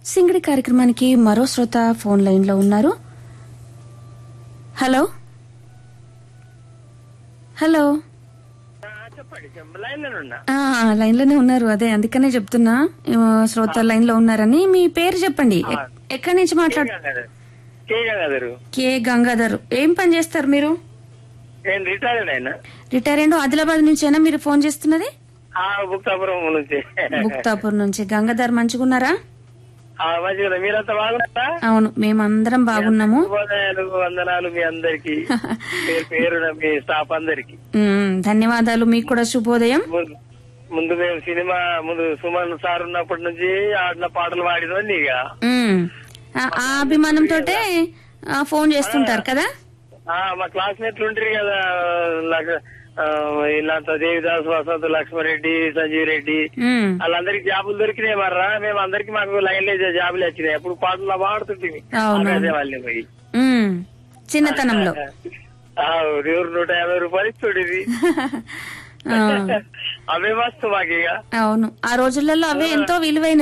సింగిడి కార్యక్రమానికి మరో శ్రోత ఫోన్ లైన్ లో ఉన్నారు హలో హలో చెప్పండి లైన్ లో ఉన్నా ఆ, లైన్ లోనే ఉన్నారు అదే అందుకనే చెప్తున్నా ఆ, శ్రోత లైన్ లో ఉన్నారని మీ పేరు చెప్పండి ఎక్- ఎక్కడి నుంచి మాట్లాడు కే గంగాధరు కే గంగాధర్ ఏం పని చేస్తారు మీరు నేను రిటైర్డ్ అయినా రిటైర్ అయ్యిండు ఆదిలాబాద్ నుంచేనా మీరు ఫోన్ చేస్తున్నది ఆ బుక్తాపురం నుంచి బుక్తాపూర్ నుంచి గంగాధర్ మంచిగున్నారా ఆ మంచిగా మీరంతా బాగున్నారా అవును మేమందరం బాగున్నాము శుభోదయాలు వందనాలు మీ అందరికి పేరు పేరున మీ స్టాఫ్ అందరికి ఉమ్, ధన్యవాదాలు మీకు కూడా శుభోదయం ముందు- ముందు మేము సినిమా ముందు సుమన్ సార్ ఉన్నప్పటి నుంచి ఆడిన పాటలు పాడినోండి ఇక ఉమ్, ఆ ఆ అభిమానంతో ఫోన్ చేస్తుంటారు కదా ఆ, మా క్లాస్మేట్లు ఉంటారు కదా లక్ష- ఆ, ఇలాంటి దేవిదాస్ వసంత్ లక్ష్మరెడ్డి సంజీవ్ రెడ్డి ఉమ్, వాళ్ళందరికి జాబులు దొరికినాయి మర్రా మేము అందరికి మాకు లైన్ లో జాబులు వచ్చినాయి అప్పుడు పాటలు పాడుతుంటే అవును. వాళ్ళని పోయి ఉమ్, చిన్నతనంలో ఆ, ఎవరు నూట యాభై రూపాయలు ఇచ్చుడు ఆ, అవే మస్తు మాకు ఇక అవును ఆ రోజులలో అవే ఎంతో విలువైన